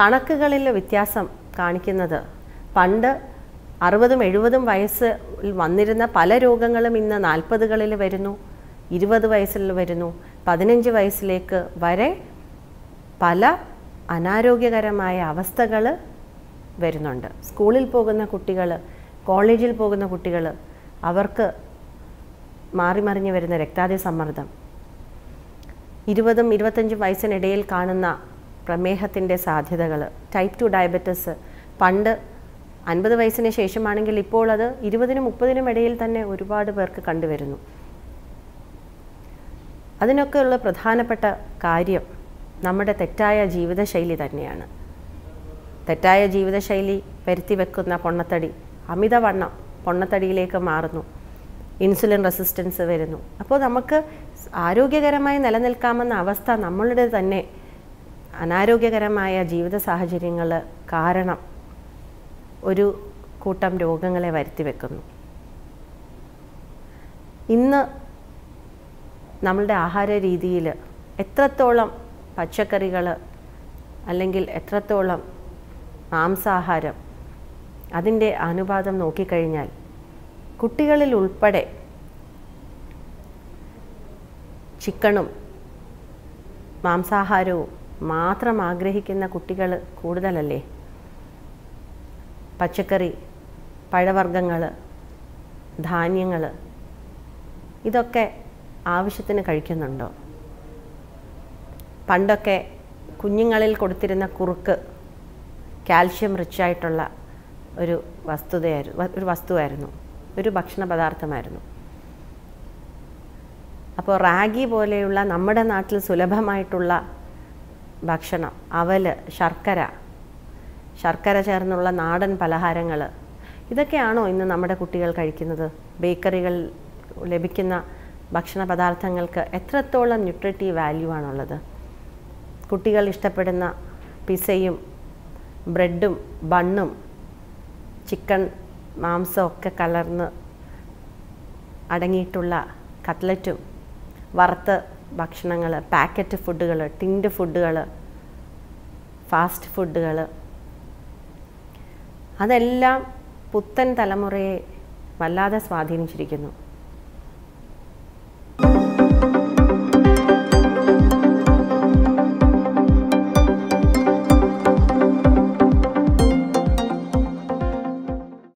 കണക്കുകളിൽ വ്യത്യാസം കാണിക്കുന്നത് പണ്ട് അറുപതും എഴുപതും വയസ്സിൽ വന്നിരുന്ന പല രോഗങ്ങളും ഇന്ന് നാൽപ്പതുകളിൽ വരുന്നു ഇരുപത് വയസ്സിൽ വരുന്നു പതിനഞ്ച് വയസ്സിലേക്ക് വരെ പല അനാരോഗ്യകരമായ അവസ്ഥകൾ വരുന്നുണ്ട് സ്കൂളിൽ പോകുന്ന കുട്ടികൾ കോളേജിൽ പോകുന്ന കുട്ടികൾ അവർക്ക് മാറി മറിഞ്ഞ് വരുന്ന രക്താതി സമ്മർദ്ദം ഇരുപതും ഇരുപത്തഞ്ചും വയസ്സിനിടയിൽ കാണുന്ന പ്രമേഹത്തിൻ്റെ സാധ്യതകൾ ടൈപ്പ് ടു ഡയബറ്റിസ് പണ്ട് അൻപത് വയസ്സിന് ശേഷമാണെങ്കിൽ ഇപ്പോൾ അത് ഇരുപതിനും മുപ്പതിനും ഇടയിൽ തന്നെ ഒരുപാട് പേർക്ക് കണ്ടുവരുന്നു അതിനൊക്കെയുള്ള പ്രധാനപ്പെട്ട കാര്യം നമ്മുടെ തെറ്റായ ജീവിതശൈലി തന്നെയാണ് തെറ്റായ ജീവിതശൈലി വരുത്തി വെക്കുന്ന പൊണ്ണത്തടി അമിതവണ്ണം പൊണ്ണത്തടിയിലേക്ക് മാറുന്നു ഇൻസുലിൻ റെസിസ്റ്റൻസ് വരുന്നു അപ്പോൾ നമുക്ക് ആരോഗ്യകരമായി നിലനിൽക്കാമെന്ന അവസ്ഥ നമ്മളുടെ തന്നെ അനാരോഗ്യകരമായ ജീവിത സാഹചര്യങ്ങൾ കാരണം ഒരു കൂട്ടം രോഗങ്ങളെ വരുത്തി വെക്കുന്നു ഇന്ന് നമ്മളുടെ ആഹാര രീതിയിൽ എത്രത്തോളം പച്ചക്കറികൾ അല്ലെങ്കിൽ എത്രത്തോളം മാംസാഹാരം അതിൻ്റെ അനുപാതം നോക്കിക്കഴിഞ്ഞാൽ കുട്ടികളിൽ ഉൾപ്പെടെ ചിക്കണും മാംസാഹാരവും മാത്രം ആഗ്രഹിക്കുന്ന കുട്ടികൾ കൂടുതലല്ലേ പച്ചക്കറി പഴവർഗ്ഗങ്ങൾ ധാന്യങ്ങൾ ഇതൊക്കെ ആവശ്യത്തിന് കഴിക്കുന്നുണ്ടോ പണ്ടൊക്കെ കുഞ്ഞുങ്ങളിൽ കൊടുത്തിരുന്ന കുറുക്ക് കാൽഷ്യം റിച്ചായിട്ടുള്ള ഒരു വസ്തുതയായിരുന്നു ഒരു വസ്തുവായിരുന്നു ഒരു ഭക്ഷണ പദാർത്ഥമായിരുന്നു അപ്പോൾ റാഗി പോലെയുള്ള നമ്മുടെ നാട്ടിൽ സുലഭമായിട്ടുള്ള ഭക്ഷണം അവൽ ശർക്കര ശർക്കര ചേർന്നുള്ള നാടൻ പലഹാരങ്ങൾ ഇതൊക്കെയാണോ ഇന്ന് നമ്മുടെ കുട്ടികൾ കഴിക്കുന്നത് ബേക്കറികൾ ലഭിക്കുന്ന ഭക്ഷണ പദാർത്ഥങ്ങൾക്ക് എത്രത്തോളം ന്യൂട്രിറ്റീവ് വാല്യൂ ആണുള്ളത് കുട്ടികൾ ഇഷ്ടപ്പെടുന്ന പിസയും ബ്രെഡും ബണ്ണും ചിക്കൻ മാംസം ഒക്കെ കലർന്ന് അടങ്ങിയിട്ടുള്ള കട്ട്ലറ്റും വറുത്ത ഭക്ഷണങ്ങൾ പാക്കറ്റ് ഫുഡുകൾ ടിൻഡ് ഫുഡുകൾ ഫാസ്റ്റ് ഫുഡുകൾ അതെല്ലാം പുത്തൻ തലമുറയെ വല്ലാതെ സ്വാധീനിച്ചിരിക്കുന്നു